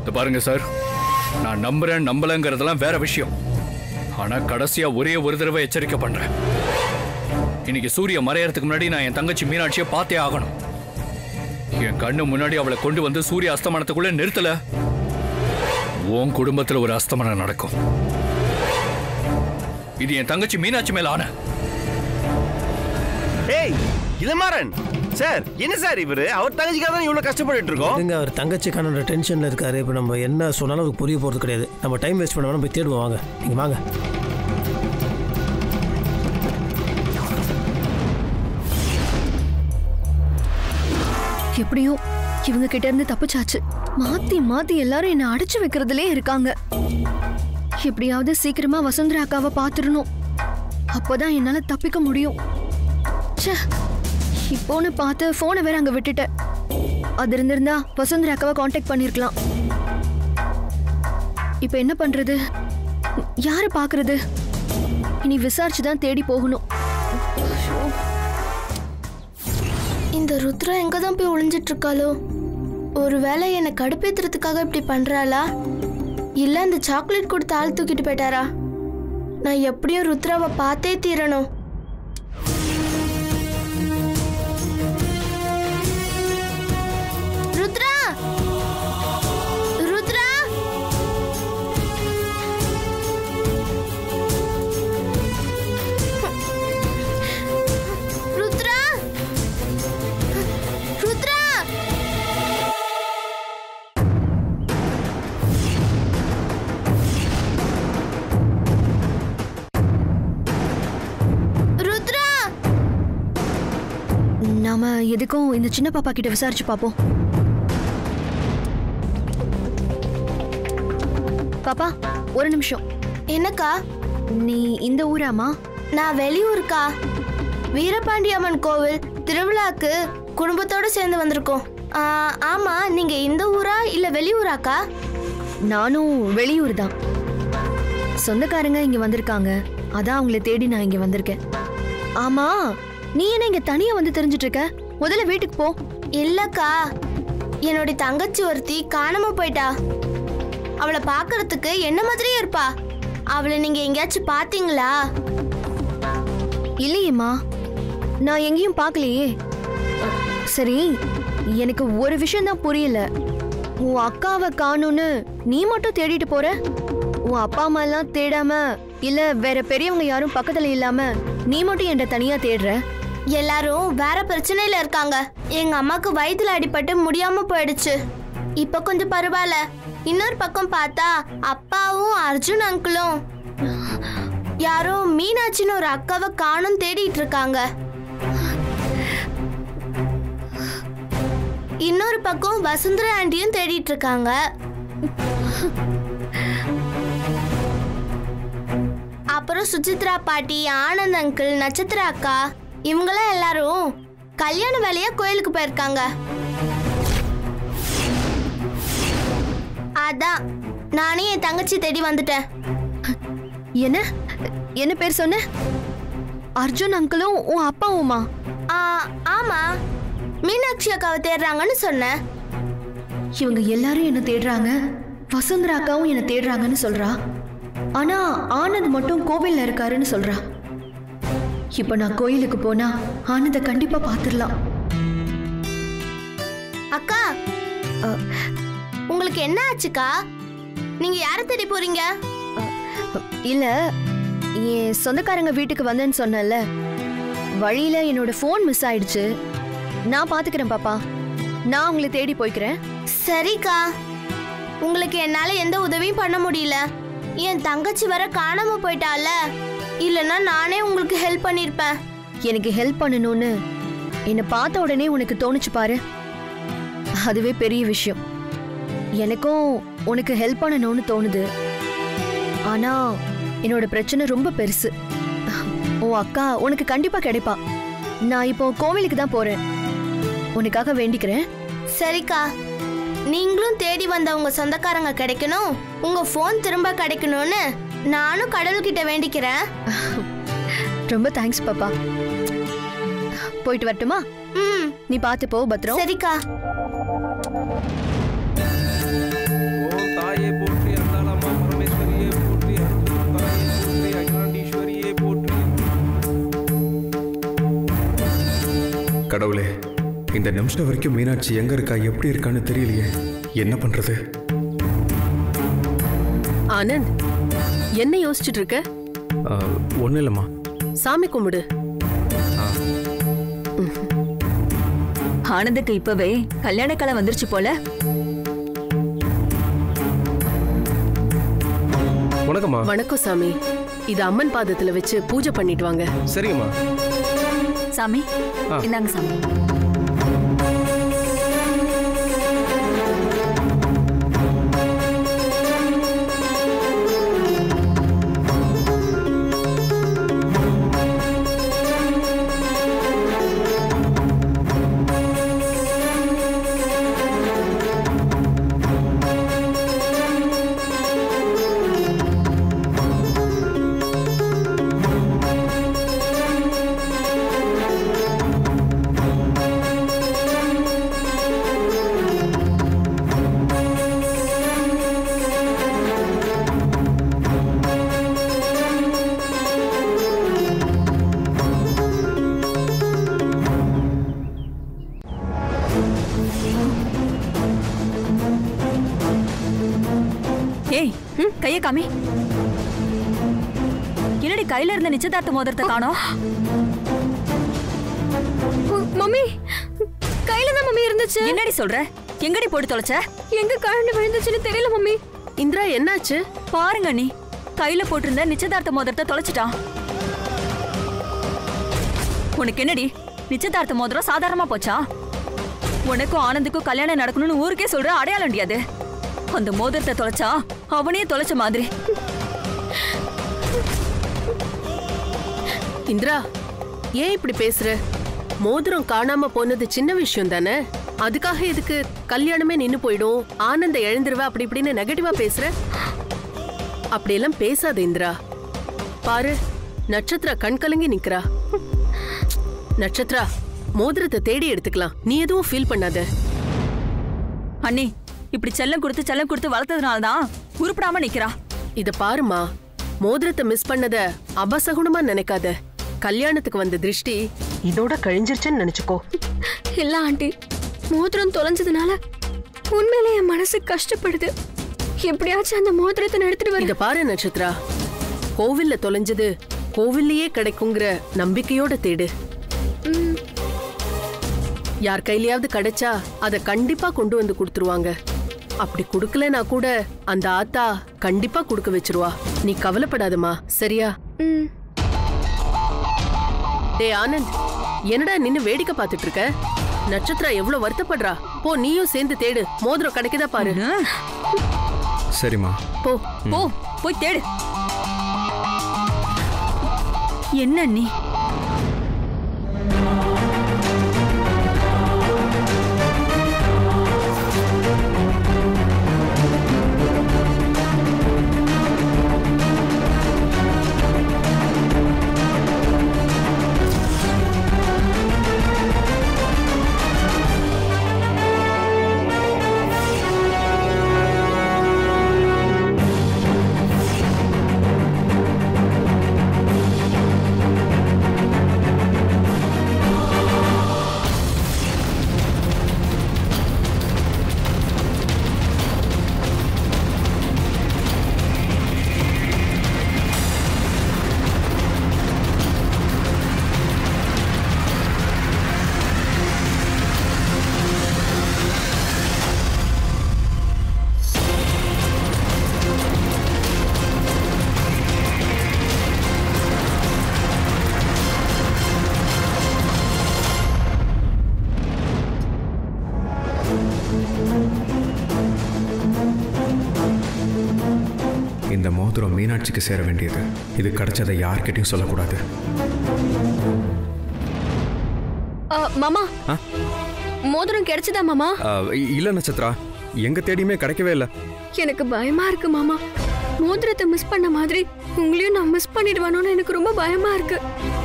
இது பாருங்க சார் நான் நம்புறேன் நம்பலங்கிறதெல்லாம் வேற விஷயம் ஆனா கடைசியா ஒரே ஒரு தடவை எச்சரிக்கை பண்றேன் இன்னைக்கு சூரிய மறையறதுக்கு முன்னாடி நான் என் தங்கச்சி மீனாட்சியை பார்த்தே ஆகணும் என் கண்ணு முன்னாடி அவளை கொண்டு வந்து சூரிய அஸ்தமனத்துக்குள்ள நிறுத்தல உன் குடும்பத்துல ஒரு அஸ்தமனம் நடக்கும் இது என் தங்கச்சி மீனாட்சி மேல ஆன ஏய் இளமாறன் சார் என்ன சார் இவரு அவர் தங்கச்சிக்காக தான் இவ்வளவு கஷ்டப்பட்டுட்டு இருக்கோம் எங்க அவர் தங்கச்சிக்கான டென்ஷன்ல இருக்காரு இப்போ நம்ம என்ன சொன்னாலும் அவருக்கு புரிய போறது கிடையாது நம்ம டைம் வேஸ்ட் பண்ண வேணாம் போய் தேடுவோம் வாங்க நீங்க வாங்க எப்படியோ இவங்க கிட்ட இருந்து தப்பிச்சாச்சு மாத்தி மாத்தி எல்லாரும் என்ன அடைச்சு வைக்கிறதுலே இருக்காங்க எப்படியாவது சீக்கிரமா வசுந்தரா அக்காவை பாத்துடணும் அப்போதான் என்னால தப்பிக்க முடியும் ச்சே இப்போன்னு பார்த்து போனை வேற அங்க விட்டுட்டேன் அது இருந்திருந்தா வசுந்தரா அக்காவை காண்டாக்ட் பண்ணிருக்கலாம் இப்போ என்ன பண்றது யாரை பாக்குறது இனி விசாரிச்சு தான் தேடி போகணும் இந்த ருத்ரா எங்க தான் போய் ஒளிஞ்சிட்டு இருக்காளோ ஒருவேளை என்னை கடுப்பேத்துறதுக்காக இப்படி பண்றாளா இல்ல இந்த சாக்லேட் கொடுத்து ஆள் தூக்கிட்டு போயிட்டாரா நான் எப்படியும் ருத்ராவை பார்த்தே தீரணும் ருத்ரா ருத்ரா ருத்ரா ருத்ரா ருத்ரா நாம எதுக்கும் இந்த சின்ன பாப்பா கிட்ட விசாரிச்சு பாப்போம் பாப்பா ஒரு நிமிஷம் என்னக்கா நீ இந்த ஊராமா நான் வெளியூருக்கா வீரபாண்டி அம்மன் கோவில் திருவிழாக்கு குடும்பத்தோட சேர்ந்து வந்திருக்கோம் ஆ, ஆமா நீங்க இந்த ஊரா இல்ல வெளியூராக்கா நானும் வெளியூர் தான் சொந்தக்காரங்க இங்க வந்திருக்காங்க அதான் அவங்கள தேடி நான் இங்க வந்திருக்கேன் ஆமா நீ என்ன இங்க தனியா வந்து தெரிஞ்சிட்டு இருக்க முதல்ல வீட்டுக்கு போ இல்லக்கா என்னுடைய தங்கச்சி ஒருத்தி காணாம போயிட்டா அவளை பார்க்கறதுக்கு என்ன மாதிரியே இருப்பா அவளை நீங்க எங்கேயாச்சும் பாத்தீங்களா இல்லையேம்மா நான் எங்கேயும் பார்க்கலையே சரி எனக்கு ஒரு விஷயம் தான் புரியல உன் அக்காவை காணும்னு நீ மட்டும் தேடிட்டு போற உன் அப்பா அம்மா எல்லாம் தேடாம இல்ல வேற பெரியவங்க யாரும் பக்கத்துல இல்லாம நீ மட்டும் என்கிட்ட தனியா தேடுற எல்லாரும் வேற பிரச்சனையில இருக்காங்க எங்க அம்மாக்கு வயித்துல அடிபட்டு முடியாம போயிடுச்சு இப்ப கொஞ்சம் பரவாயில்ல இன்னொரு பக்கம் பார்த்தா அப்பாவும் அர்ஜுன் அங்கிளும் யாரோ மீனாட்சின்னு ஒரு அக்காவை காணும் தேடிட்டு இருக்காங்க இன்னொரு பக்கம் வசுந்தரா ஆண்டியும் தேடிட்டு இருக்காங்க அப்புறம் சுசித்ரா பாட்டி ஆனந்த் அங்கிள் நட்சத்திர அக்கா இவங்களாம் எல்லாரும் கல்யாண வேலையா கோயிலுக்கு போயிருக்காங்க அதான் நானே என் தங்கச்சி தேடி வந்துட்டேன் என்ன என்ன பேர் சொன்ன அர்ஜுன் அங்கிளும் உன் அப்பாவுமா ஆ, ஆமா மீனாட்சி அக்காவை தேடுறாங்கன்னு சொன்னேன் இவங்க எல்லாரும் என்ன தேடுறாங்க வசுந்தரா அக்காவும் என்ன தேடுறாங்கன்னு சொல்றா ஆனா ஆனந்த் மட்டும் கோவில்ல இருக்காருன்னு சொல்றா இப்ப நான் கோயிலுக்கு போனா ஆனந்த கண்டிப்பா பாத்துடலாம் அக்கா அ, உங்களுக்கு என்ன ஆச்சுக்கா நீங்க யாரை தேடி போறீங்க இல்ல என் சொந்தக்காரங்க வீட்டுக்கு வந்தேன்னு சொன்னேன்ல வழியில என்னோட ஃபோன் மிஸ் ஆயிடுச்சு நான் பாத்துக்கிறேன் பாப்பா நான் உங்களை தேடி போய்க்கிறேன் சரிக்கா உங்களுக்கு என்னால எந்த உதவியும் பண்ண முடியல என் தங்கச்சி வர காணாம போயிட்டால இல்லைன்னா நானே உங்களுக்கு ஹெல்ப் பண்ணிருப்பேன் எனக்கு ஹெல்ப் பண்ணணும்னு என்னை பார்த்த உடனே உனக்கு தோணுச்சு பாரு அதுவே பெரிய விஷயம் எனக்கும் உனக்கு ஹெல்ப் பண்ணணும்னு தோணுது ஆனா என்னோட பிரச்சனை ரொம்ப பெருசு உன் அக்கா உனக்கு கண்டிப்பா கிடைப்பா நான் இப்போ கோவிலுக்கு தான் போறேன் உனக்காக வேண்டிக்கிறேன் சரிக்கா நீங்களும் தேடி வந்த உங்க சொந்தக்காரங்க கிடைக்கணும் உங்க ஃபோன் திரும்ப கிடைக்கணும்னு நானும் கடவுள்கிட்ட வேண்டிக்கிறேன் ரொம்ப தேங்க்ஸ் பாப்பா போயிட்டு வரட்டுமா ம் நீ பார்த்து போ பத்திரம் சரிக்கா ஓம் இந்த நிமிஷம் வரைக்கும் மீனாட்சி எங்க இருக்கா எப்படி இருக்கான்னு தெரியலையே என்ன பண்றது ஆனந்த் என்ன யோசிச்சுட்டு இருக்க ஒன்றும் இல்லைம்மா சாமி கும்பிடு ஆனந்துக்கு இப்பவே கல்யாண காலம் வந்துருச்சு போல வணக்கம்மா வணக்கம் சாமி இது அம்மன் பாதத்துல வச்சு பூஜை பண்ணிட்டு வாங்க சரிங்கம்மா சாமி இந்தாங்க சாமி ஏய் கைய காமி என்னடி கையில இருந்த நிச்சயதார்த்த மோதிரத்தை காணோம் மம்மி கையில தான் மம்மி இருந்துச்சு என்னடி சொல்ற எங்கடி போட்டு தொலைச்ச எங்க கழண்டு விழுந்துச்சுன்னு தெரியல மம்மி இந்திரா என்னாச்சு பாருங்க நீ கையில போட்டிருந்த நிச்சயதார்த்த மோதிரத்தை தொலைச்சிட்டான் உனக்கு என்னடி நிச்சயதார்த்த மோதிரம் சாதாரணமா போச்சா உனக்கும் ஆனந்துக்கும் கல்யாணம் நடக்கணும்னு ஊருக்கே சொல்ற அடையாளம் முடியாது அந்த மோதிரத்தை தொலைச்சா அவனையே தொலைச்ச மாதிரி இந்திரா ஏன் இப்படி பேசுற மோதிரம் காணாம போனது சின்ன விஷயம் தானே அதுக்காக எதுக்கு கல்யாணமே நின்னு போயிடும் ஆனந்த எழுந்துருவ அப்படி இப்படின்னு நெகட்டிவா பேசுற அப்படியெல்லாம் பேசாத இந்திரா பாரு நட்சத்திரா கண் கலங்கி நிக்கிறா நட்சத்திரா மோதிரத்தை தேடி எடுத்துக்கலாம் நீ எதுவும் ஃபீல் பண்ணாத அண்ணி இப்படி செல்லம் கொடுத்து செல்லம் கொடுத்து வளர்த்ததுனால தான் உருப்படாம நிக்கிறா இத பாருமா மோதிரத்தை மிஸ் பண்ணத அபசகுணமா நினைக்காத கல்யாணத்துக்கு வந்த திருஷ்டி இதோட கழிஞ்சிருச்சுன்னு நினைச்சுக்கோ இல்ல ஆண்டி மோதிரம் தொலைஞ்சதுனால உண்மையிலே என் மனசு கஷ்டப்படுது எப்படியாச்சும் அந்த மோதிரத்தை நான் எடுத்துட்டு வர இத பாரு நட்சத்திரா கோவில்ல தொலைஞ்சது கோவில்லயே கிடைக்குங்கிற நம்பிக்கையோட தேடு யார் கையிலயாவது கிடைச்சா அத கண்டிப்பா கொண்டு வந்து கொடுத்துருவாங்க அப்படி கொடுக்கலனா கூட அந்த ஆத்தா கண்டிப்பா கொடுக்க வச்சிருவா நீ கவலைப்படாதம்மா சரியா ம். டேய் ஆனந்த் என்னடா நின்னு வேடிக்கை பார்த்துட்டு இருக்க நட்சத்திரா எவ்வளவு வருத்தப்படுறா போ நீயும் சேர்ந்து தேடு மோதிரம் கிடைக்குதா பாரு சரிம்மா போ போ போய் தேடு என்ன நீ இந்த மோதிரம் மீனாட்சிக்கு சேர வேண்டியது இது கிடைச்சதை யார்கிட்டயும் சொல்லக்கூடாது ஆ, மாமா ஆ? மோதிரம் கிடைச்சதா மாமா ஆ, இ- இல்ல நட்சத்திரா எங்க தேடியுமே கிடைக்கவே இல்லை எனக்கு பயமா இருக்கு மாமா மோதிரத்தை மிஸ் பண்ண மாதிரி உங்களையும் நான் மிஸ் பண்ணிடுவானோன்னு எனக்கு ரொம்ப பயமா இருக்கு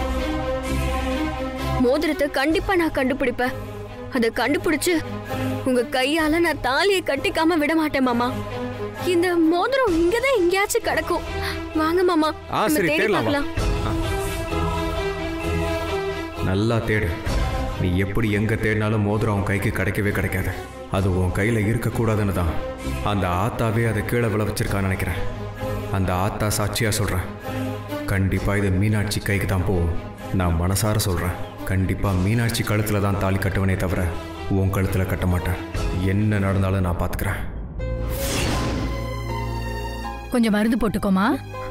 மோதிரத்தை கண்டிப்பா நான் கண்டுபிடிப்பேன் அதை கண்டுபிடிச்சு உங்க கையால நான் தாலியை கட்டிக்காம விட மாட்டேன் மாமா இந்த மோதிரம் இங்கதான் எங்கேயாச்சும் கிடக்கும் வாங்க மாமா ஆ நம்ம சரி தேடி தேடலாம் வா. பார்க்கலாம் ஆ. நல்லா தேடு நீ எப்படி எங்கே தேடினாலும் மோதிரம் உன் கைக்கு கிடைக்கவே கிடைக்காது அது உன் கையில் இருக்கக்கூடாதுன்னு தான் அந்த ஆத்தாவே அதை கீழே விழ வச்சிருக்கான்னு நினைக்கிறேன் அந்த ஆத்தா சாட்சியாக சொல்கிறேன் கண்டிப்பாக இது மீனாட்சி கைக்கு தான் போகும் நான் மனசார சொல்கிறேன் கண்டிப்பாக மீனாட்சி கழுத்தில் தான் தாலி கட்டுவனே தவிர உன் கழுத்தில் கட்ட மாட்டேன் என்ன நடந்தாலும் நான் பார்த்துக்கிறேன் கொஞ்சம் மருந்து போட்டுக்கோமா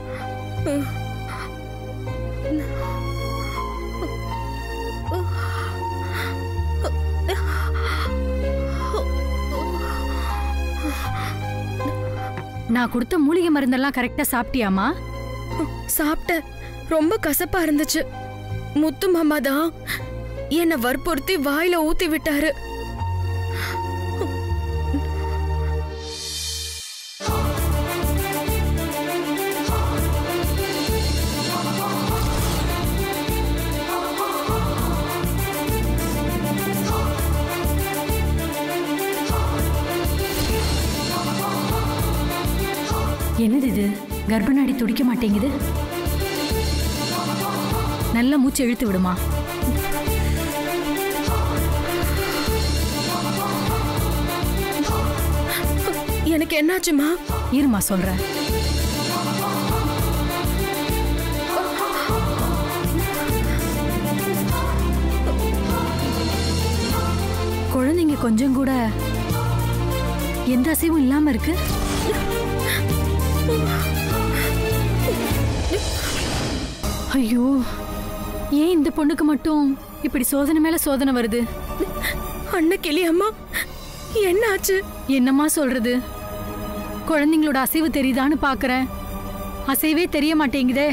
நான் கொடுத்த மூலிகை மருந்தெல்லாம் கரெக்டா சாப்பிட்டியாமா சாப்பிட்டேன் ரொம்ப கசப்பா இருந்துச்சு முத்து மாமா தான் என்னை வற்புறுத்தி வாயில ஊத்தி விட்டாரு என்னது இது கர்ப்பநாடி துடிக்க மாட்டேங்குது நல்லா மூச்சு இழுத்து விடுமா எனக்கு என்னாச்சுமா இருமா சொல்றேன் குழந்தைங்க கொஞ்சம் கூட எந்த அசைவும் இல்லாம இருக்கு ஐயோ ஏன் இந்த பொண்ணுக்கு மட்டும் இப்படி சோதனை மேல சோதனை வருது அண்ணக்கிளி அம்மா என்னாச்சு என்னம்மா சொல்றது குழந்தைங்களோட அசைவு தெரியுதான்னு பாக்குறேன் அசைவே தெரிய மாட்டேங்குதே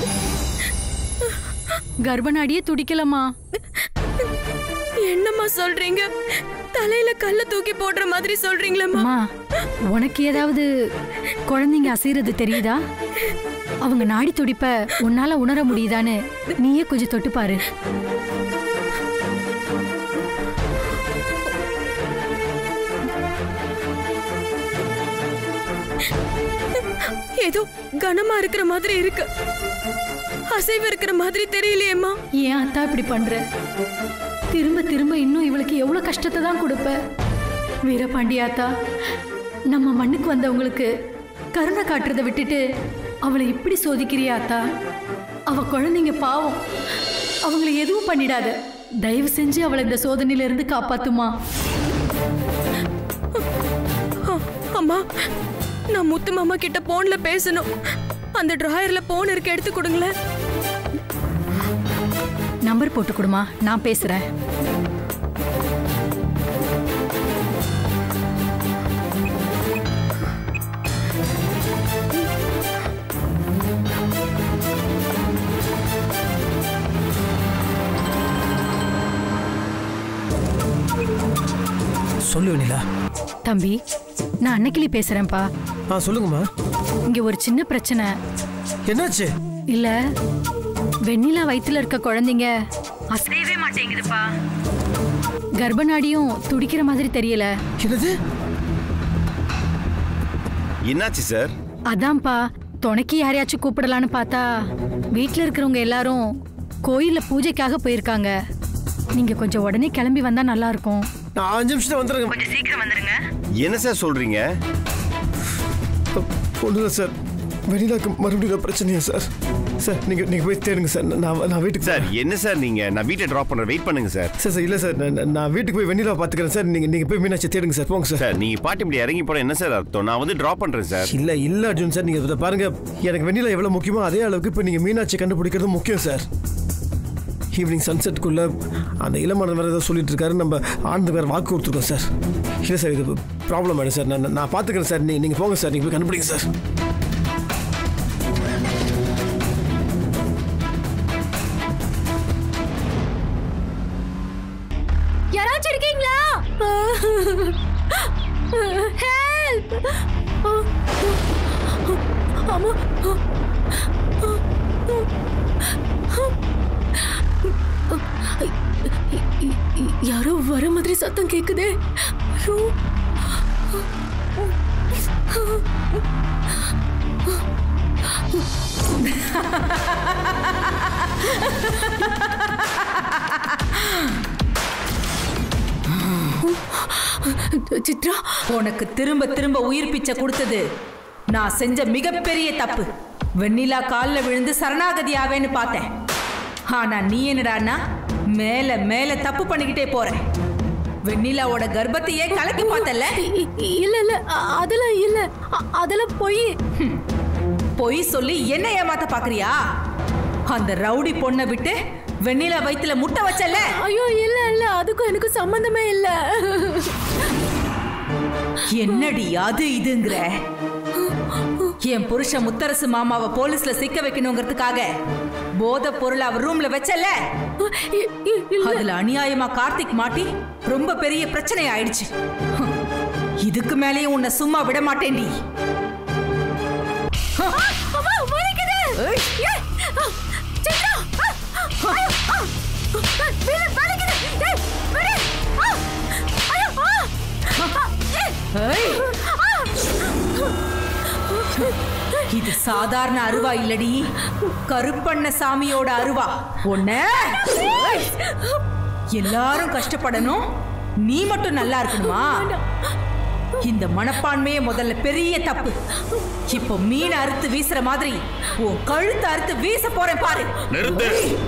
கர்ப்பநாடியே துடிக்கலம்மா என்னம்மா சொல்றீங்க தலையில கல்ல தூக்கி போடுற மாதிரி சொல்றீங்களேம்மா அம்மா உனக்கு ஏதாவது குழந்தைங்க அசைறது தெரியுதா அவங்க நாடி துடிப்ப உன்னால உணர முடியுதான்னு நீயே கொஞ்சம் தொட்டு பாரு ஏதோ கனமா இருக்கிற மாதிரி இருக்கு அசைவு இருக்கிற மாதிரி தெரியலையேம்மா ஏன் அத்தா இப்படி பண்ற திரும்ப திரும்ப இன்னும் இவளுக்கு எவ்வளவு கஷ்டத்தை தான் கொடுப்ப வீரபாண்டியாத்தா நம்ம மண்ணுக்கு வந்தவங்களுக்கு கருணை காட்டுறதை விட்டுட்டு அவளை இப்படி சோதிக்கிறியா அத்தா அவ குழந்தைங்க பாவம் அவங்கள எதுவும் பண்ணிடாத தயவு செஞ்சு அவளை இந்த சோதனையில இருந்து காப்பாத்துமா அ- அம்மா நான் முத்து மாமா கிட்ட போன்ல பேசணும் அந்த டிராயர்ல போன் இருக்கு எடுத்து கொடுங்களேன் நம்பர் போட்டு கொடுமா நான் பேசுறேன் சொல்லு வெண்ணிலா தம்பி நான் அன்னைக்கிளி பேசுறேன்ப்பா ஆ சொல்லுங்கம்மா இங்க ஒரு சின்ன பிரச்சனை என்னாச்சு இல்ல வெண்ணிலா வயித்துல இருக்க குழந்தைங்க அசையவே மாட்டேங்குதுப்பா கர்ப்பநாடியும் துடிக்கிற மாதிரி தெரியல என்னது என்னாச்சு சார் அதான்ப்பா துணைக்கு யாரையாச்சும் கூப்பிடலான்னு பார்த்தா வீட்ல இருக்கிறவங்க எல்லாரும் கோயில்ல பூஜைக்காக போயிருக்காங்க நீங்க கொஞ்சம் உடனே கிளம்பி வந்தா நல்லா இருக்கும் நான் அஞ்சு நிமிஷத்துல வந்துடுறேங்க கொஞ்சம் சீக்கிரம் வந்துருங்க என்ன சார் சொல்றீங்க ஒன்றும் இல்லை சார் வெண்ணிலாக்கு மறுபடியும் ஒரு பிரச்சனையா சார் சார் நீங்கள் நீங்கள் போய் தேடுங்க சார் நான் நான் வீட்டுக்கு சார் என்ன சார் நீங்க நான் வீட்டை டிராப் பண்றேன் வெயிட் பண்ணுங்க சார் சார் சார் இல்லை சார் நான் நான் வீட்டுக்கு போய் வெண்ணிலா பார்த்துக்கிறேன் சார் நீங்கள் நீங்கள் போய் மீனாட்சி தேடுங்க சார் போங்க சார் சார் நீங்க பாட்டி இப்படி இறங்கி போன என்ன சார் அர்த்தம் நான் வந்து டிராப் பண்றேன் சார் இல்லை இல்லை அர்ஜுன் சார் நீங்கள் இதை பாருங்க எனக்கு வெண்ணிலா எவ்வளோ முக்கியமோ அதே அளவுக்கு இப்போ நீங்கள் மீனாட்சி கண்டுபிடிக்கிறது முக்கியம் சார் ஈவினிங் சன்செட்டுக்குள்ளே அந்த இளமரன் வேறு ஏதோ சொல்லிட்டு இருக்காரு நம்ம ஆனந்த் வேறு வாக்கு கொடுத்துருக்கோம் சார் இல்லை சார் இது ப்ராப்ளம் ஆயிடும் சார் நான் நான் பார்த்துக்கிறேன் சார் நீ நீங்கள் போங்க சார் நீங்கள் போய் கண்டுபிடிங்க சார் யாராச்சும் இருக்கீங்களா ஹெல்ப் அம்மா யாரோ வர மாதிரி சத்தம் கேக்குதே ஐயோ சித்ரா உனக்கு திரும்ப திரும்ப உயிர் பிச்சை கொடுத்தது நான் செஞ்ச மிகப்பெரிய தப்பு வெண்ணிலா காலில் விழுந்து சரணாகதி ஆவேன்னு பார்த்தேன் ஆனா நீ என்னடான்னா மேல மேல தப்பு பண்ணிக்கிட்டே போற வெண்ணிலாவோட கர்ப்பத்தையே கலக்கி பார்த்தல இ- இ- இல்ல இல்ல அ- அதெல்லாம் இல்ல அ- அதெல்லாம் போய் பொய் சொல்லி என்ன ஏமாத்த பாக்குறியா அந்த ரவுடி பொண்ணை விட்டு வெண்ணிலா வயித்துல முட்டை வச்சல ஐயோ இல்ல இல்ல அதுக்கும் எனக்கு சம்பந்தமே இல்ல என்னடி அது இதுங்கிற என் புருஷன் முத்தரசு மாமாவை போலீஸ்ல சிக்க வைக்கணுங்கிறதுக்காக போதை பொருள் அவர் ரூம்ல வச்சல இ- இ- இல்ல. அதுல அநியாயமா கார்த்திக் மாட்டி ரொம்ப பெரிய பிரச்சனை ஆயிடுச்சு ஹம். இதுக்கு மேலேயும் உன்னை சும்மா விட மாட்டேன்டி அம்மா, வலிக்குது. ஏய். ஏய், ஆ, சித்ரா, ஆ, ஐயோ, ஆ, விழு, வலிக்குது. ஏய், விடு. ஆ, ஐயோ, ஆ, ஆ, ஏய், ஏய். ஆ. இது சாதாரண அருவா இல்லடி கருப்பண்ண சாமியோட அருவா ஒன்ன எல்லாரும் கஷ்டப்படணும் நீ மட்டும் நல்லா இருக்கணுமா இந்த மனப்பான்மையே முதல்ல பெரிய தப்பு இப்போ மீன் அறுத்து வீசுற மாதிரி உன் கழுத்து அறுத்து வீச போறேன் பாரு நிறுத்து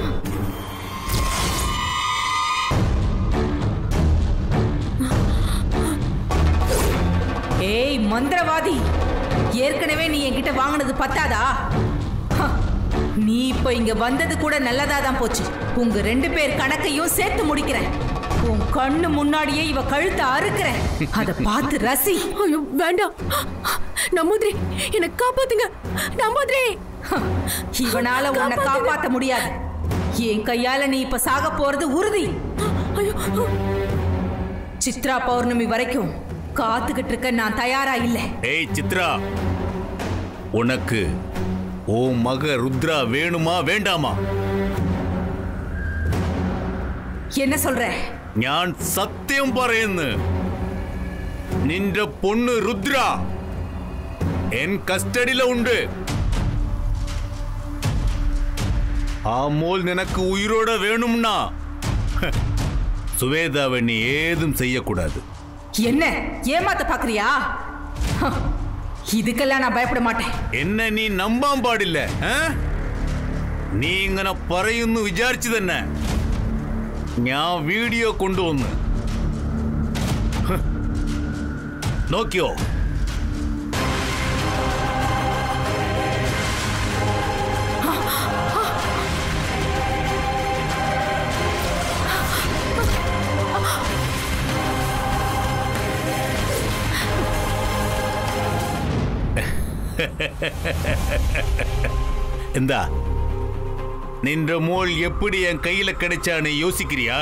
ஏய் மந்திரவாதி ஏற்கனவே நீ என்கிட்ட வாங்கினது பத்தாதா ஹ, நீ இப்போ இங்க வந்தது கூட நல்லதா தான் போச்சு உங்க ரெண்டு பேர் கணக்கையும் சேர்த்து முடிக்கிறேன் உன் கண்ணு முன்னாடியே இவ கழுத்தை அறுக்கிறேன் அத பார்த்து ரசி ஐயோ வேண்டாம் நம்பூதிரி என்னை காப்பாத்துங்க நம்பூதிரி ஹ, இவனால உன்னை காப்பாத்த முடியாது என் கையால நீ இப்ப சாக போறது உறுதி ஐயோ சித்ரா பௌர்ணமி வரைக்கும் காத்துக்கிட்டு இருக்க நான் தயாரா இல்லை ஏய் சித்ரா உனக்கு ஓ மக ருத்ரா வேணுமா வேண்டாமா என்ன சொல்ற ഞാൻ സത്യം പറയുന്നു നിന്റെ പൊണ്ണ് രുദ്ര എൻ കസ്റ്റഡിയിലുണ്ട് ആ മോൾ നിനക്ക് ഉയിരോടെ വേணும்னா சுவேதாவை நீ ஏதும் செய்யக்கூடாது என்ன ஏமாத்த பாக்குறியா ஹ, இதுக்கெல்லாம் நான் பயப்பட மாட்டேன் എന്നെ നീ നമ്പാൻ പാടില്ല ഏ? നീ ഇങ്ങനെ പറയുന്നു വിചാരിച്ചു തന്നെ ഞാൻ വീഡിയോ കൊണ്ടുവന്ന് ഹ്. നോക്കിയോ എന്താ നിന്റെ മോൾ എപ്പിടി എൻ കയ്യില கிடைச்சான்னு யோசிக்கிறியா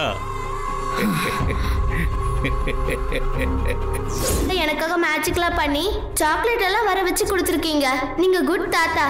எனக்காக மேஜிக்லாம் பண்ணி சாக்லேட் எல்லாம் வர வச்சு கொடுத்துருக்கீங்க நீங்க குட் தாத்தா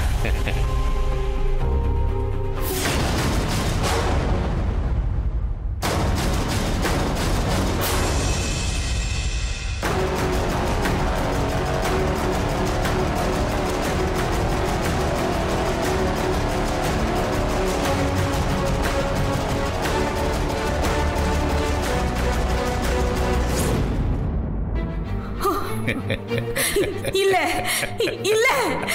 இல்ல இல்ல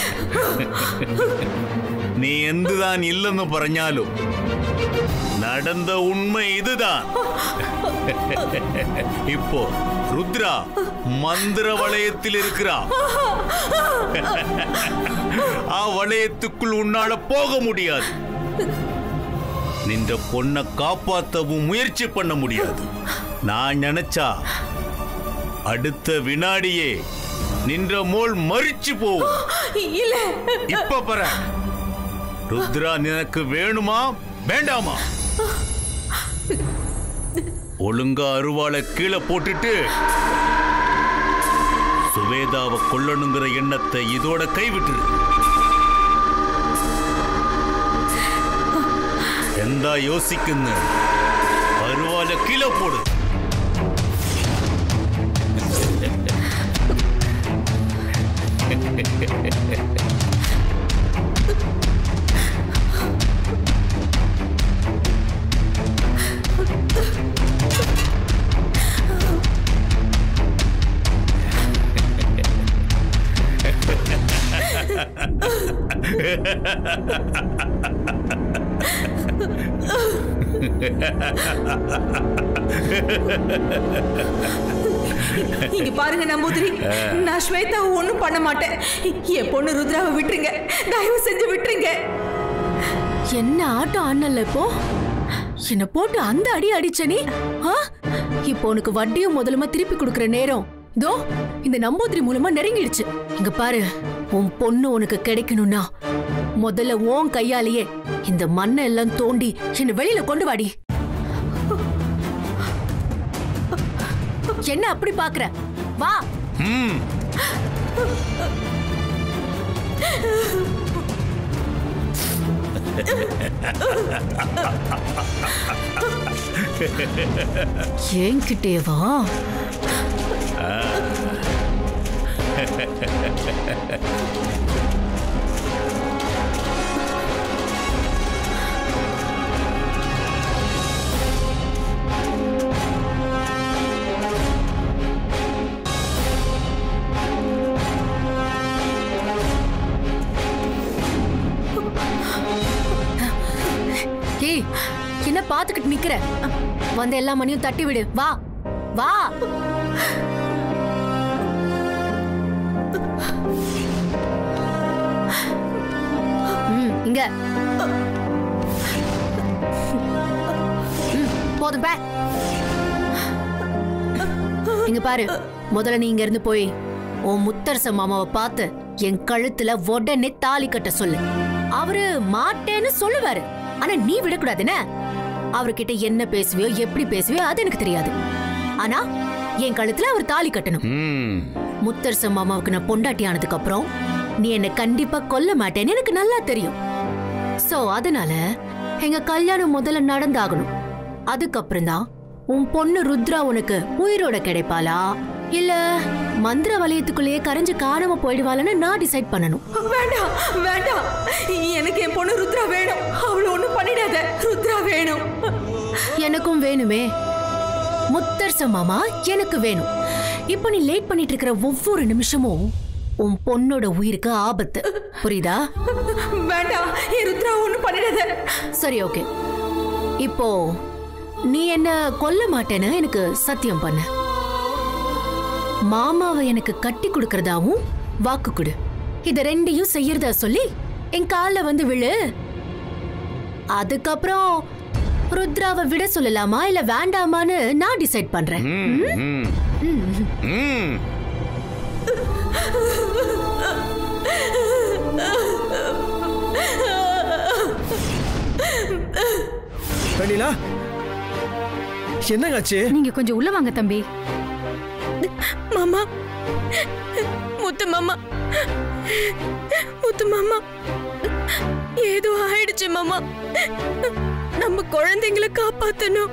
നീ എന്തുതാൻ ഇല്ലെന്ന് പറഞ്ഞാലും നടന്ന ഉണ്മ ഇതുതാൻ இப்போ ருத்ரா மந்திர வளையத்தில் இருக்கிறா ஆ வளையத்துக்குள் உன்னால போக முடியாது நின்ற பொண்ணை காப்பாத்தவும் முயற்சி பண்ண முடியாது நான் நினைச்சா அடுத்த வினாடியே நின்ற மோள் மறிச்சு போகும் இல்ல இப்ப பர ருத்ரா நினக்கு வேணுமா வேண்டாமா ஒழுங்கா அருவாளை கீழே போட்டுட்டு சுவேதாவை கொல்லணுங்கிற எண்ணத்தை இதோட கைவிட்டுரு എന്താ യോസിക്കുന്നു അരുവാല കിലോ പോട് இங்க பாருங்க நம்பூதிரி நான் ஸ்வேதா ஒண்ணும் பண்ண மாட்டேன் என் பொண்ணு ருத்ராவை விட்டுருங்க தயவு செஞ்சு விட்டுருங்க என்ன ஆட்டம் ஆடல இப்போ என்ன போட்டு அந்த அடி அடிச்ச நீ ஆ? இப்போ உனக்கு வட்டியும் முதலுமா திருப்பி கொடுக்கிற நேரம் இதோ இந்த நம்பூதிரி மூலமா நெருங்கிடுச்சு இங்க பாரு உன் பொண்ணு உனக்கு கிடைக்கணும்னா முதல்ல உன் கையாலேயே இந்த மண்ணை எல்லாம் தோண்டி என்ன வெளியில கொண்டு வாடி என்ன அப்படி பாக்குற வா ம் என்கிட்டே வா ஏய் என்ன பாத்துக்கிட்டு நிக்கிற வந்து எல்லா மணியும் தட்டி விடு வா வா ம், இங்க ம், போதும் பே இங்க பாரு முதல்ல நீ இங்க இருந்து போய் உன் முத்தரச மாமாவை பார்த்து என் கழுத்துல உடனே தாலி கட்ட சொல்லு அவரு மாட்டேன்னு சொல்லுவாரு ஆனா நீ விடக்கூடாதுன்னு அவர்கிட்ட என்ன பேசுவியோ எப்படி பேசுவியோ அது எனக்கு தெரியாது ஆனா என் கழுத்துல அவர் தாலி கட்டணும் ம் முத்தரச மாமாவுக்கு நான் பொண்டாட்டி ஆனதுக்கு அப்புறம் நீ என்ன கண்டிப்பா கொல்ல மாட்டேன்னு எனக்கு நல்லா தெரியும் சோ அதனால எங்க கல்யாணம் முதல்ல நடந்தாகணும் அதுக்கப்புறம் தான் உன் பொண்ணு ருத்ரா உனக்கு உயிரோட கிடைப்பாளா இல்ல மந்திர வலயத்துக்குள்ளேயே கரைஞ்சு காணாம போயிடுவாளன்னு நான் டிசைட் பண்ணணும் வேண்டாம் வேண்டாம் எனக்கு என் பொண்ணு ருத்ரா வேணும் அவளை ஒண்ணும் பண்ணிடாத ருத்ரா வேணும் எனக்கும் வேணுமே முத்தரச மாமா எனக்கு வேணும் இப்போ நீ லேட் பண்ணிட்டு இருக்கிற ஒவ்வொரு நிமிஷமும் உன் பொண்ணோட உயிருக்கு ஆபத்து புரியுதா வேண்டாம் என் ருத்ரா ஒண்ணும் பண்ணிடாத சரி ஓகே இப்போ நீ என்ன கொல்ல மாட்டேன்னு எனக்கு சத்தியம் பண்ண மாமாவை எனக்கு கட்டி கொடுக்கறதாவும் வாக்கு கொடு இத ரெண்டையும் செய்யறதா சொல்லி என் கால்ல வந்து விழு அதுக்கப்புறம் ருத்ராவை விட சொல்லலாமா இல்ல வேண்டாமான்னு நான் டிசைட் பண்றேன் ம் ம் வெண்ணிலா என்னங்காச்சு நீங்க கொஞ்சம் உள்ள வாங்க தம்பி மாமா முத்து மாமா முத்து மாமா ஏதோ ஆயிடுச்சு மாமா நம்ம குழந்தைங்களை காப்பாத்தணும்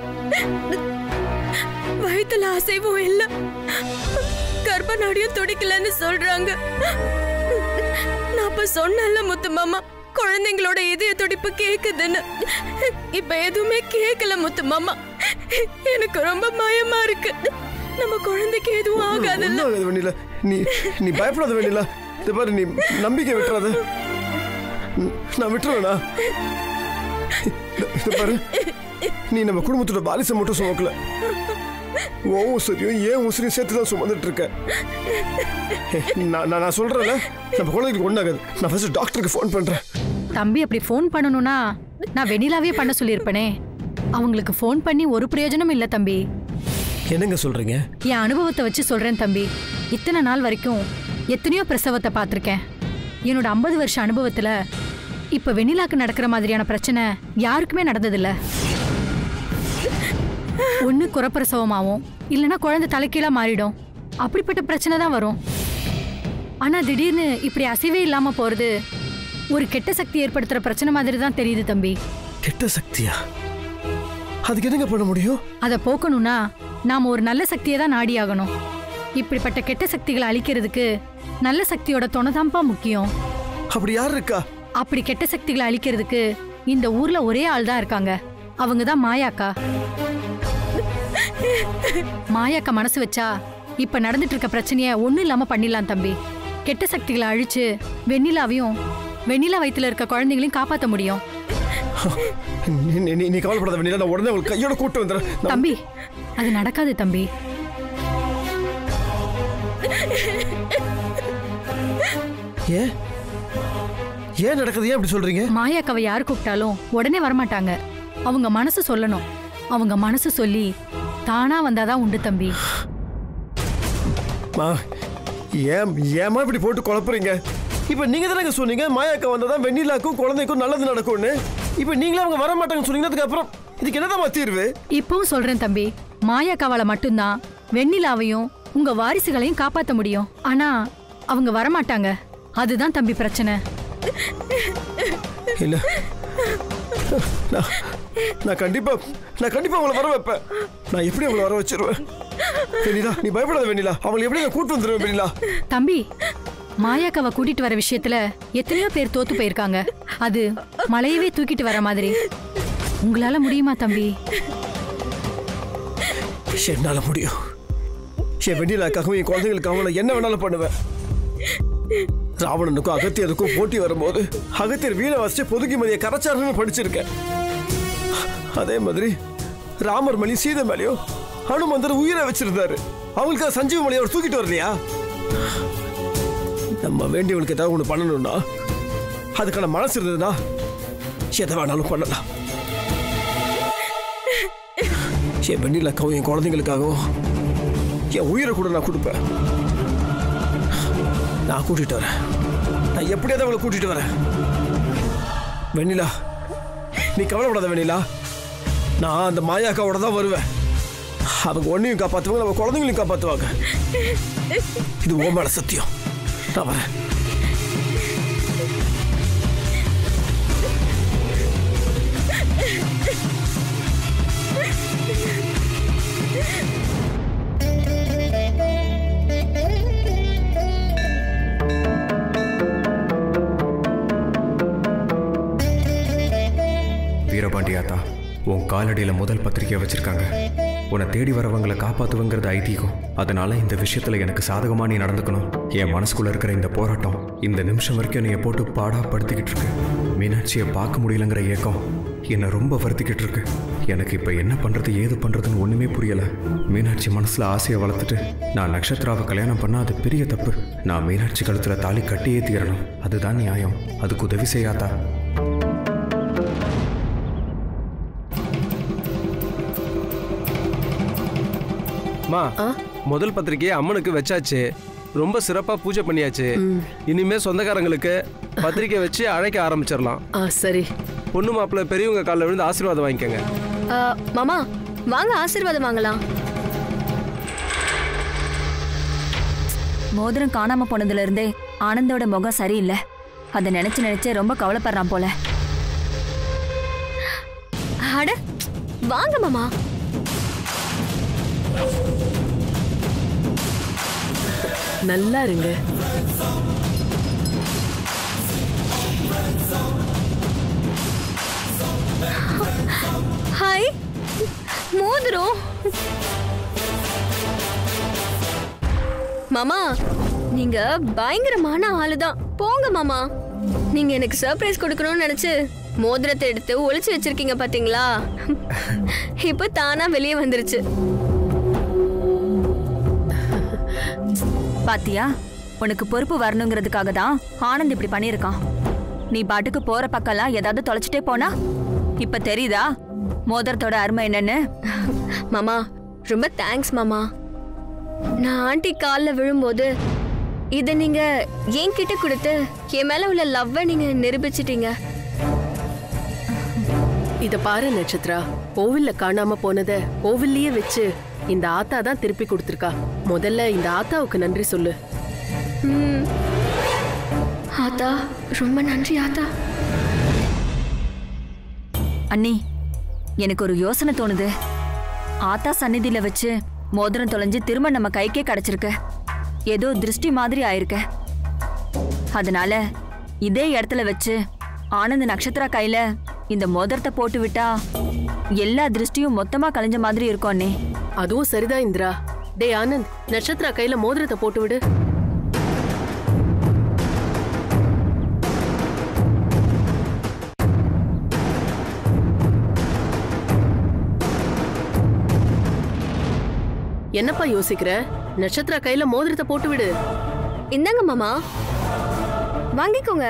வயித்துல அசைவும் இல்ல கர்ப்ப நாடியும் துடிக்கலன்னு சொல்றாங்க நான் அப்ப சொன்னேன்ல முத்து மாமா குழந்தைங்களோட இதய துடிப்பு கேக்குதுன்னு இப்ப எதுவுமே கேட்கல முத்து மாமா எனக்கு ரொம்ப பயமா இருக்கு நம்ம குழந்தைக்கு எதுவும் ஆகாதுல்ல ஒண்ணும் ஆகாது வெண்ணிலா நீ நீ பயப்படாத வெண்ணிலா இந்த பாரு நீ நம்பிக்கை விட்டுறாத ம், நான் விட்டுருவேனா இந்த பாரு நீ நம்ம குடும்பத்தோட பாலிசை மட்டும் சுமக்கல உன் உசுரியும் ஏன் உசுரியும் சேர்த்து தான் சுமந்துட்டு இருக்க நான் நான் நான் சொல்றேன்ல நம்ம குழந்தைக்கு ஒன்றாகாது நான் ஃபர்ஸ்ட் டாக்டருக்கு ஃபோன் பண்றேன் தம்பி அப்படி ஃபோன் பண்ணணும்னா நான் வெண்ணிலாவே பண்ண சொல்லியிருப்பேனே அவங்களுக்கு ஃபோன் பண்ணி ஒரு பிரயோஜனம் இல்ல தம்பி என்னங்க சொல்றீங்க என் அனுபவத்தை வச்சு சொல்றேன் தம்பி இத்தனை நாள் வரைக்கும் எத்தனையோ பிரசவத்தை பார்த்துருக்கேன் என்னோட ஐம்பது வருஷ அனுபவத்துல இப்ப வெண்ணிலாக்கு நடக்கிற மாதிரியான பிரச்சனை யாருக்குமே நடந்ததில்ல ஒண்ணு குறப்பிரசவமாவும் இல்லைன்னா குழந்தை தலைக்கீழா மாறிடும் அப்படிப்பட்ட பிரச்சனை தான் வரும் ஆனா திடீர்னு இப்படி அசைவே இல்லாம போறது ஒரு கெட்ட சக்தி ஏற்படுத்துற பிரச்சனை மாதிரி தான் தெரியுது தம்பி கெட்ட சக்தியா அதுக்கு என்னங்க பண்ண முடியும் அதை போக்கணும்னா நாம ஒரு நல்ல சக்தியை தான் நாடி ஆகணும் இப்படிப்பட்ட கெட்ட சக்திகளை அழிக்கிறதுக்கு நல்ல சக்தியோட துணைதான்ப்பா முக்கியம் அப்படி யார் இருக்கா அப்படி கெட்ட சக்திகளை அழிக்கிறதுக்கு இந்த ஊர்ல ஒரே ஆள் தான் இருக்காங்க அவங்க தான் மாயாக்கா மாயாக்கா மனசு வச்சா இப்ப நடந்துட்டு இருக்க பிரச்சனைய ஒண்ணும் இல்லாம பண்ணிடலாம் தம்பி கெட்ட சக்திகளை அழிச்சு வெண்ணிலாவையும் வெண்ணிலா வயித்துல இருக்க குழந்தைங்களையும் காப்பாத்த முடியும் நீ- நீ- நீ- நீ கவலைப்படாத வெண்ணிலா நான் உடனே உங்களுக்கு கையோட கூட்டு வந்துடுறேன் நான் தம்பி அது நடக்காது தம்பி ஏன் ஏன் நடக்குது ஏன் இப்படி சொல்றீங்க மாயாக்காவை யார் கூப்பிட்டாலும் உடனே வரமாட்டாங்க அவங்க மனசு சொல்லணும் அவங்க மனசு சொல்லி தானா வந்தாதான் உண்டு தம்பி மா ஏன் ஏமா இப்படி போட்டு குழப்புறீங்க இப்போ நீங்க தானே சொன்னீங்க மாயாக்கா வந்ததான் வெண்ணிலாக்கும் குழந்தைக்கும் நல்லது நடக்கும்னு இப்போ நீங்களே அவங்க வர மாட்டாங்கன்னு சொன்னீங்க அதுக்கு அப்புறம் இதுக்கு என்னதான் தீர்வு இப்பவும் சொல்றேன் தம்பி மாயாக்காவால மட்டும்தான் வெண்ணிலாவையும் உங்க வாரிசுகளையும் காப்பாத்த முடியும் ஆனா அவங்க வரமாட்டாங்க அதுதான் தம்பி பிரச்சனை இல்ல நான் நான் கண்டிப்பா நான் கண்டிப்பா அவங்கள வர வைப்பேன் நான் எப்படி அவங்கள வர வச்சிருவேன் வெண்ணிலா நீ பயப்படாத வெண்ணிலா அவங்களை எப்படி நான் கூட்டு வந்துடுவேன் வெண்ணிலா தம்பி மாயாக்காவை கூட்டிட்டு வர விஷயத்துல எத்தனையோ பேர் தோத்து போயிருக்காங்க அது மலையவே தூக்கிட்டு வர மாதிரி உங்களால முடியுமா தம்பி என்னால முடியும் என் வெண்ணிலாக்காகவும் என் குழந்தைகளுக்காகவும் நான் என்ன வேணாலும் பண்ணுவேன் ராவணனுக்கும் அகத்தியருக்கும் போட்டி வரும்போது அகத்தியர் வீணை வசிச்சு பொதுக்கி மதிய கரைச்சாருன்னு படிச்சிருக்கேன் அதே மாதிரி ராமர் மணி சீதை மேலேயும் ஹனுமந்தர் உயிரை வச்சிருந்தாரு அவங்களுக்கு சஞ்சீவ மலையை அவர் தூக்கிட்டு வரலையா நம்ம வேண்டியவங்களுக்கு ஏதாவது ஒன்று பண்ணணும்னா அதுக்கான மனசு இருந்ததுன்னா எதை வேணாலும் பண்ணலாம் என் வெண்ணிலாக்காவும் என் குழந்தைங்களுக்காகவும் என் உயிரை கூட நான் கொடுப்பேன் நான் கூட்டிட்டு வரேன் நான் எப்படியாவது அவளை கூட்டிட்டு வரேன் வெண்ணிலா நீ கவலைப்படாத வெண்ணிலா நான் அந்த மாயாக்காவோட தான் வருவேன் அவங்க ஒன்னையும் காப்பாற்றுவாங்க நம்ம குழந்தைங்களையும் காப்பாற்றுவாங்க இது ஓ மேல சத்தியம் நான் வரேன் வீரபாண்டியாத்தா உன் காலடியில் முதல் பத்திரிக்கையை வச்சிருக்காங்க உன்னை தேடி வரவங்களை காப்பாற்றுவங்கிறது ஐதீகம் அதனால இந்த விஷயத்துல எனக்கு சாதகமா நீ நடந்துக்கணும் என் மனசுக்குள்ள இருக்கிற இந்த போராட்டம் இந்த நிமிஷம் வரைக்கும் என்னைய போட்டு பாடா படுத்திக்கிட்டு இருக்கு மீனாட்சியை பார்க்க முடியலங்கிற ஏக்கம் என்னை ரொம்ப வருத்திக்கிட்டு இருக்கு எனக்கு இப்போ என்ன பண்றது ஏது பண்றதுன்னு ஒண்ணுமே புரியல மீனாட்சி மனசுல ஆசையை வளர்த்துட்டு நான் நட்சத்திராவை கல்யாணம் பண்ணா அது பெரிய தப்பு நான் மீனாட்சி கழுத்துல தாலி கட்டியே தீரணும் அதுதான் நியாயம் அதுக்கு உதவி செய்யாதா மா முதல் பத்திரிக்கையை அம்மனுக்கு வச்சாச்சு ரொம்ப சிறப்பா பூஜை பண்ணியாச்சு இனிமே சொந்தக்காரங்களுக்கு பத்திரிக்கை வச்சு அழைக்க ஆரம்பிச்சிடலாம் ஆ சரி பொண்ணு மாப்பிள்ளை பெரியவங்க காலில் விழுந்து ஆசீர்வாதம் வாங்கிக்கோங்க ஆ, மாமா வாங்க ஆசீர்வாதம் வாங்கலாம் மோதிரம் காணாம போனதுல இருந்தே ஆனந்தோட முகம் சரியில்லை அதை நினைச்சு நினைச்சு ரொம்ப கவலைப்படுறான் போல அட வாங்க மாமா நல்லா இருங்க ஹாய் மோதிரம் மாமா நீங்க பயங்கரமான ஆளுதான் போங்க மாமா நீங்க எனக்கு சர்ப்ரைஸ் கொடுக்கணும்னு நினைச்சு மோதிரத்தை எடுத்து ஒளிச்சு வச்சிருக்கீங்க பாத்தீங்களா இப்போ தானா வெளியே வந்துருச்சு பாத்தியா உனக்கு பொறுப்பு வரணுங்கிறதுக்காக தான் ஆனந்த் இப்படி பண்ணியிருக்கான் நீ பாட்டுக்கு போற பக்கம்லாம் ஏதாவது தொலைச்சிட்டே போனா இப்ப தெரியுதா மோதிரத்தோட அருமை என்னன்னு மாமா ரொம்ப தேங்க்ஸ் மாமா நான் ஆண்டி காலில் விழும்போது இதை நீங்க என்கிட்ட கொடுத்து என் மேல உள்ள லவ்வை நீங்க நிரூபிச்சிட்டீங்க இத பாரு நட்சத்திரா கோவில்ல காணாம போனத கோவில்லயே வச்சு இந்த ஆத்தா தான் திருப்பி கொடுத்துருக்கா முதல்ல இந்த ஆத்தாவுக்கு நன்றி சொல்லு ம். ஆத்தா ரொம்ப நன்றி ஆத்தா அண்ணி எனக்கு ஒரு யோசனை தோணுது ஆத்தா சந்நிதியில வச்சு மோதிரம் தொலைஞ்சு திரும்ப நம்ம கைக்கே கிடைச்சிருக்கு ஏதோ திருஷ்டி மாதிரி ஆயிருக்கு அதனால இதே இடத்துல வச்சு ஆனந்த் நட்சத்திரா கையில இந்த மோதிரத்தை போட்டு விட்டா எல்லா திருஷ்டியும் மொத்தமா கலைஞ்ச மாதிரி இருக்கும் அண்ணே அதுவும் சரிதான் இந்திரா டேய் ஆனந்த் நட்சத்திரா கையில மோதிரத்தை போட்டு விடு என்னப்பா யோசிக்கிற நட்சத்திரா கையில மோதிரத்தை போட்டு விடு இந்தாங்க மாமா வாங்கிக்கோங்க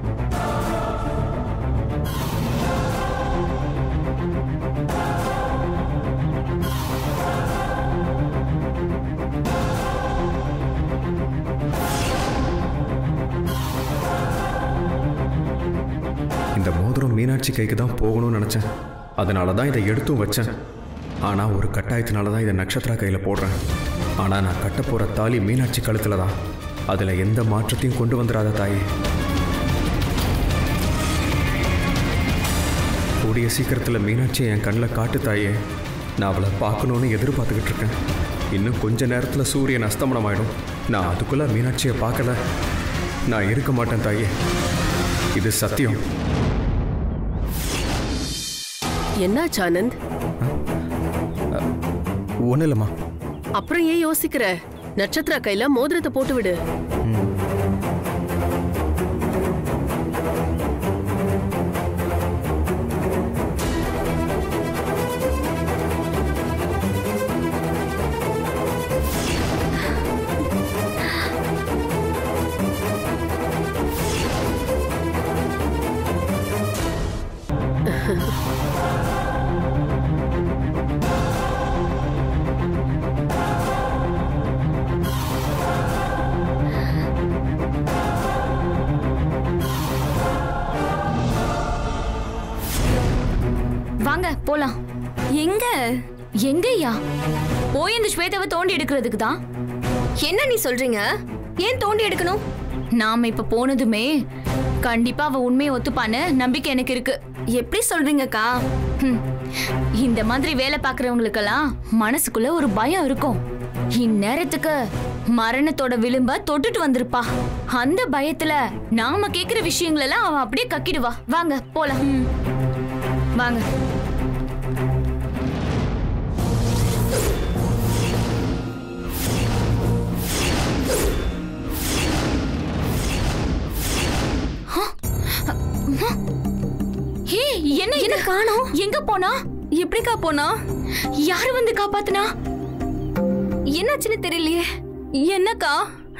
இந்த மோதிரம் மீனாட்சி கைக்கு தான் போகணும்னு நினச்சேன் அதனால தான் இதை எடுத்தும் வச்சேன் ஆனால் ஒரு கட்டாயத்தினால தான் இதை நட்சத்திரா கையில் போடுறேன் ஆனால் நான் கட்ட போகிற தாலி மீனாட்சி கழுத்தில் தான் அதில் எந்த மாற்றத்தையும் கொண்டு வந்துடாத தாயே கூடிய சீக்கிரத்தில் மீனாட்சியை என் கண்ணில் காட்டு தாயே நான் அவளை பார்க்கணுன்னு எதிர்பார்த்துக்கிட்டு இருக்கேன் இன்னும் கொஞ்ச நேரத்தில் சூரியன் அஸ்தமனம் ஆயிடும் நான் அதுக்குள்ளே மீனாட்சியை பார்க்கல நான் இருக்க மாட்டேன் தாயே இது சத்தியம் என்னாச்சு ஆனந்த் ஒன்றும் இல்லைம்மா அப்புறம் ஏன் யோசிக்கிற நட்சத்திரா கையில மோதிரத்தை போட்டு விடு வாங்க போலாம் எங்க எங்கய்யா போய் இந்த ஸ்வேதாவை தோண்டி எடுக்கிறதுக்கு தான் என்ன நீ சொல்றீங்க ஏன் தோண்டி எடுக்கணும் நாம இப்ப போனதுமே கண்டிப்பா அவ உண்மையை ஒத்துப்பான்னு நம்பிக்கை எனக்கு இருக்கு எப்படி சொல்றீங்கக்கா ஹம், இந்த மாதிரி வேலை பார்க்கறவங்களுக்கெல்லாம் மனசுக்குள்ள ஒரு பயம் இருக்கும் இந்நேரத்துக்கு மரணத்தோட விளிம்ப தொட்டுட்டு வந்திருப்பா அந்த பயத்துல நாம கேக்குற விஷயங்களெல்லாம் அவ அப்படியே கக்கிடுவா வாங்க போலாம் ம். வாங்க ஹே என்ன என்ன காணோம் எங்க போனா எப்படிக்கா போனா யாரு வந்து காப்பாத்துனா என்னாச்சுன்னு தெரியலையே என்னக்கா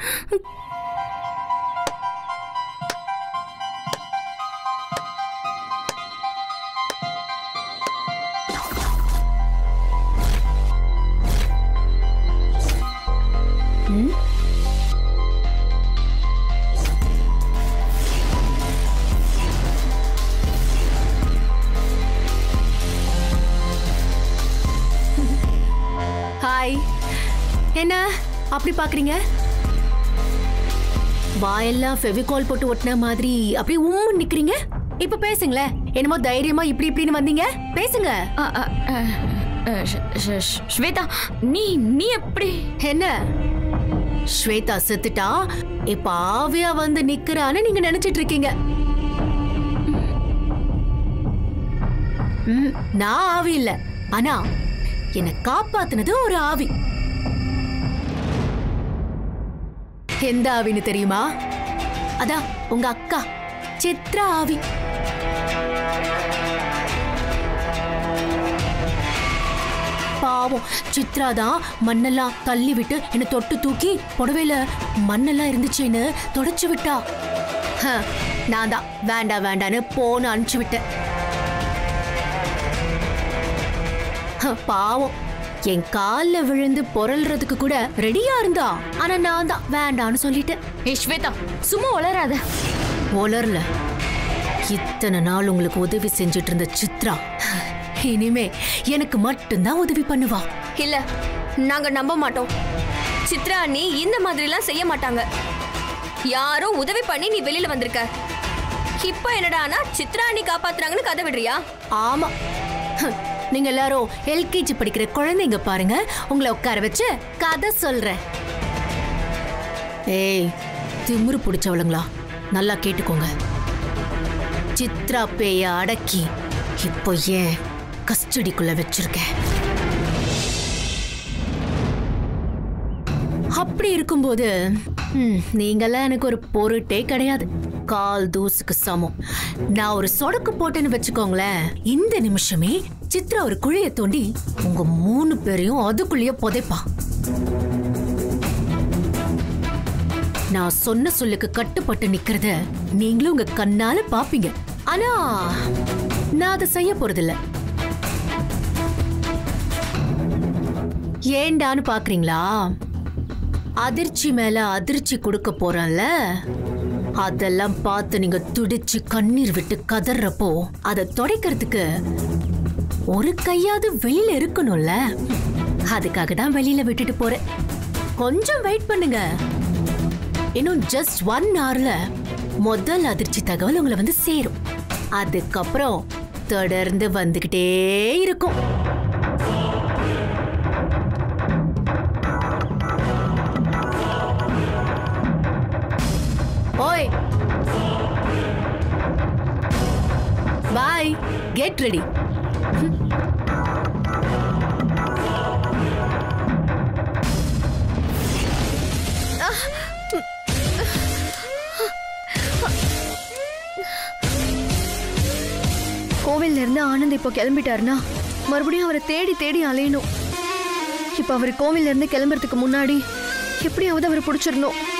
ஹாய் என்ன அப்படி பாக்குறீங்க வாயெல்லாம் ஃபெவிகால் போட்டு ஒட்டின மாதிரி அப்படியே உம்முன்னு நிக்கிறீங்க இப்ப பேசுங்களேன் என்னமோ தைரியமா இப்படி இப்படின்னு வந்தீங்க பேசுங்க ஸ்வேதா நீ நீ எப்படி என்ன ஸ்வேதா செத்துட்டா இப்ப ஆவியா வந்து நிக்கிறான்னு நீங்க நினைச்சிட்டு இருக்கீங்க ம், நான் ஆவி இல்ல ஆனா என்னை காப்பாத்துனது ஒரு ஆவி எந்த ஆவின்னு தெரியுமா அதான் உங்க அக்கா சித்ரா ஆவி பாவம் சித்ரா தான் மண்ணெல்லாம் தள்ளி விட்டு என்னை தொட்டு தூக்கி புடவையில மண்ணெல்லாம் இருந்துச்சுன்னு தொடச்சு விட்டா ஹ, நான் தான் வேண்டாம் வேண்டான்னு போன்னு அனுப்பிச்சு விட்டேன் ஹ, பாவம் என் கால்ல விழுந்து பொருள்றதுக்கு கூட ரெடியா இருந்தா ஆனா நான் தான் வேண்டான்னு சொல்லிட்டேன் ஏ ஸ்வேதா சும்மா உளராத உலர்ல இத்தனை நாள் உங்களுக்கு உதவி செஞ்சுட்டு இருந்த சித்ரா இனிமே எனக்கு மட்டும்தான் உதவி பண்ணுவா இல்ல நாங்க நம்ப மாட்டோம் சித்ரா நீ இந்த மாதிரிலாம் செய்ய மாட்டாங்க யாரோ உதவி பண்ணி நீ வெளியில வந்திருக்க இப்போ என்னடானா சித்ரா நீ காப்பாத்துறாங்கன்னு கதை விடுறியா ஆமா ஹம், நீங்க எல்லாரும் எல்கேஜி படிக்கிற குழந்தைங்க பாருங்க உங்களை உட்கார வச்சு கதை சொல்றேன் ஏய் திமிரு பிடிச்சவளுங்களா நல்லா கேட்டுக்கோங்க சித்ரா பேய அடக்கி இப்போ ஏன் கஸ்டடிக்குள்ள வச்சிருக்கேன் அப்படி இருக்கும்போது ம், நீங்கெல்லாம் எனக்கு ஒரு பொருட்டே கிடையாது கால் தூசுக்கு சமம் நான் ஒரு சொடக்கு போட்டேன்னு வச்சுக்கோங்களேன் இந்த நிமிஷமே சித்ரா ஒரு குழிய தோண்டி உங்க மூணு பேரையும் அதுக்குள்ளேயே புதைப்பா நான் சொன்ன சொல்லுக்கு கட்டுப்பட்டு நிக்கிறத நீங்களும் உங்க கண்ணால பாப்பீங்க ஆனா நான் அதை செய்ய போறதில்ல ஏண்டான்னு பாக்குறீங்களா அதிர்ச்சி மேல அதிர்ச்சி கொடுக்க போறேன்ல அதெல்லாம் பார்த்து நீங்க துடிச்சு கண்ணீர் விட்டு கதறப்போ அதை துடைக்கிறதுக்கு ஒரு கையாவது வெளியில இருக்கணும்ல அதுக்காக தான் வெளியில விட்டுட்டு போறேன் கொஞ்சம் வெயிட் பண்ணுங்க இன்னும் ஜஸ்ட் ஒன் ஹவர்ல முதல் அதிர்ச்சி தகவல் உங்களை வந்து சேரும் அதுக்கப்புறம் தொடர்ந்து வந்துகிட்டே இருக்கும் ஓய் பாய் கெட் ரெடி கோவில்ல இருந்து ஆனந்த் இப்போ கிளம்பிட்டாருன்னா மறுபடியும் அவரை தேடி தேடி அலையணும் இப்போ அவர் கோவில்ல இருந்து கிளம்புறதுக்கு முன்னாடி எப்படியாவது அவரை பிடிச்சிடணும்